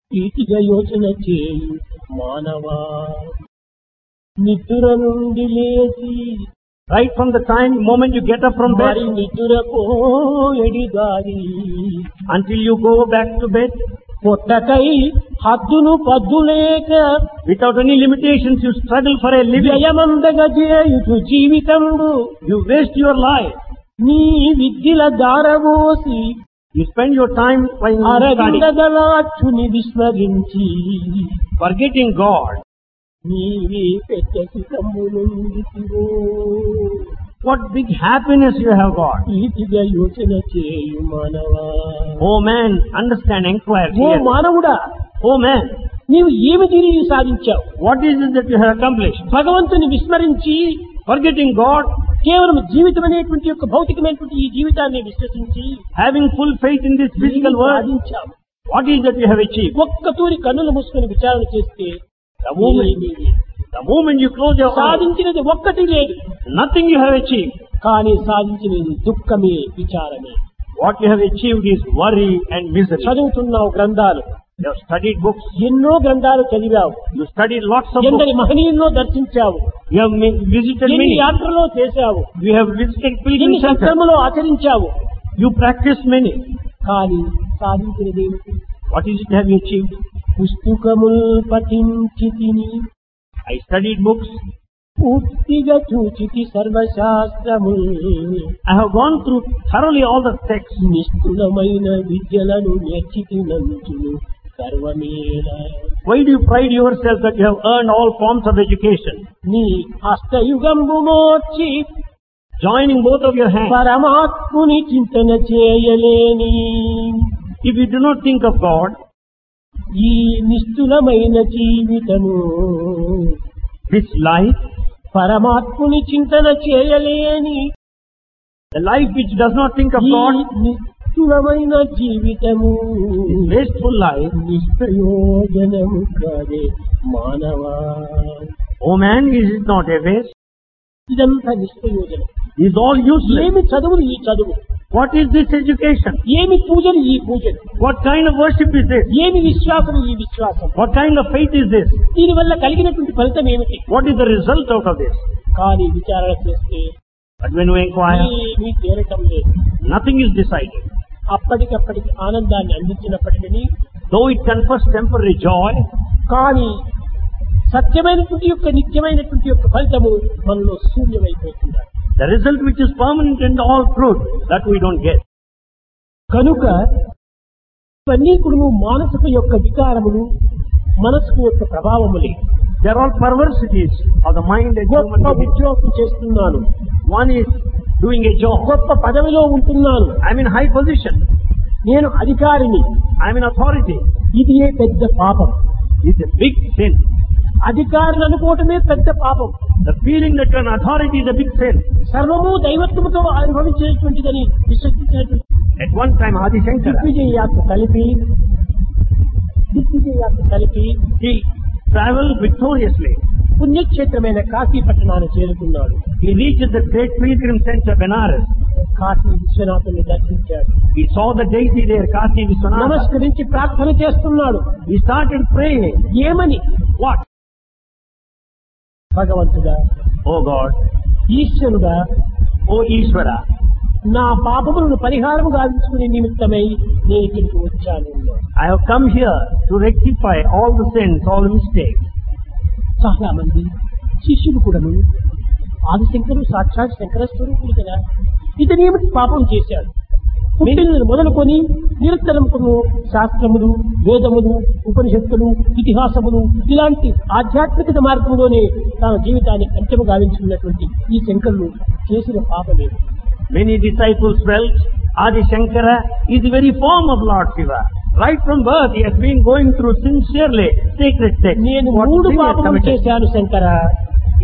వీటిగా యోచన చేయు మానవా నిద్ర నుండి లేచి Right from the time, moment you get up from bed మరి నిద్రకో ఎడిగాలి until you go back to bed, పొట్టకై హద్దును పద్దులేక without any limitations, you struggle for a living. వ్యయమందగ చేయుచు జీవితంబు You waste your life. నీ విద్యల దారబోసి You spend your time while studying, అరవిందగలాచుని విస్మరించి forgetting God. నీవే పెద్ద సుఖము నుండితివో What big happiness you have got. నీతిగా యోచన చేయు మానవా Oh man, understand, inquire. ఓ clearly. మానవుడా Oh man, నీవు ఏమి తిరిగి సాధించావు what is it that you have accomplished? భగవంతుని విస్మరించి Forgetting God, కేవలం జీవితం అనేటువంటి యొక్క భౌతికమైనటువంటి ఈ జీవితాన్ని విశ్వసించి having full faith in this physical నీవు world, సాధించావు what is that you have achieved? ఒక్క తూరి కన్నులు మూసుకొని విచారణ చేస్తే The moment, the moment you close your eyes, సాధించినది ఒక్కటి లేదు nothing you have achieved. కానీ సాధించినది దుఃఖమే విచారమే What you have achieved is worry and misery. చదువుతున్నావు గ్రంథాలు You have studied books, ఎన్నో గ్రంథాలు చదివావు you studied lots of ఎందరి books, మహనీయుల్లో దర్శించావు you have mi- visited ఎన్ని many, యాత్రలో చేశావు you have visited ఎన్ని pilgrim centers, సత్కర్మలో ఆచరించావు you practiced many. కానీ సాధించినది ఏమిటి What is it have you achieved? పుస్తకముల్ పఠించి తిని I studied books, పూర్తిగా చూచితి సర్వశాస్త్రముల్ I have gone through thoroughly all the texts. నిష్ఠులమైన విద్యలను నేర్చితినంచును సర్వమేళ Why do you pride yourself that you have earned all forms of education? నీ హస్తయుగంబు మోర్చి Joining both of your hands. పరమాత్ముని చింతన చేయలేని If you do not think of God, ఈ నిష్ఠులమైన జీవితము this life, పరమాత్ముని చింతన చేయలేని the life which does not think of ఈ God, నిష్ఠులమైన జీవితము this wasteful life, నిష్ప్రయోజనము కాదే మానవా oh man, is it not a waste? ఇదంతా నిష్ప్రయోజనం Is all useless. ఏమి చదువులు ఈ చదువు What is this education? ఏమి పూజలు ఈ పూజలు What kind of worship is this? ఏమి విశ్వాసము ఈ విశ్వాసం What kind of faith is this? దీనివల్ల కలిగినటువంటి ఫలితం ఏమిటి What is the result out of this? కానీ విచారణ చేస్తే But when we inquire, ఏమీ తేలటం లేదు nothing is decided. అప్పటికప్పటికి ఆనందాన్ని అందించినప్పటికీ Though it confers temporary joy, కానీ సత్యమైనటువంటి యొక్క నిత్యమైనటువంటి యొక్క ఫలితము మనలో శూన్యమైపోతున్నారు the result which is permanent and all truth, that we don't get. కనుక ఇవన్నీ కూడా మానసిక యొక్క వికారములు మనసుకు యొక్క ప్రభావములే They are all perversities of the mind and human గొప్ప being. ఉద్యోగం చేస్తున్నాను One is doing a job. గొప్ప పదవిలో ఉంటున్నాను I'm in high position. నేను అధికారిని I'm in authority. ఇది ఏ పెద్ద పాపం It's a big sin. అధికారులు అనుకోవటమే పెద్ద పాపం The feeling that you're an authority is a big sin. సర్వము దైవత్వముతో అనుభవించేటువంటిదని విశ్వసించినటువంటి At one time, Adi Shankara, దిగ్విజయ యాత్ర కలిపి దిగ్విజయ యాత్ర కలిపి he traveled victoriously. పుణ్యక్షేత్రమైన కాశీ పట్టణాన్ని చేరుకున్నాడు He reached the great pilgrim center, Benares. Kashi విశ్వనాథుని దర్శించాడు He saw the deity there, Kasi Vishwanath. నమస్కరించి ప్రార్థన చేస్తున్నాడు He started praying. ఏమని What? భగవంతుడా Oh God, ఈశ్వరుడా oh Ishvara, నా పాపములను పరిహారం గావించుకునే నిమిత్తమై నేను ఇక్కడికి వచ్చాను I have come here to rectify all the sins, all the mistakes. చాలా మంది శిష్యులు కూడాను ఆదిశంకరు సాక్షాత్ శంకర స్వరూపుడు కదా ఇతను ఏమిటి పాపం చేశాడు పుట్టిన మొదలుకొని నిరంతరమును శాస్త్రములు వేదములు ఉపనిషత్తులు ఇతిహాసములు ఇలాంటి ఆధ్యాత్మికత మార్గంలోనే తన జీవితాన్ని అంత్యము గావించుకున్నటువంటి ఈ శంకరులు చేసిన పాపమే Many disciples felt Adi Shankara is the very form of Lord Shiva. Right from birth, he has been going through sincerely sacred texts. నేను What మూడు sin he has పాపములు committed. చేశాను శంకర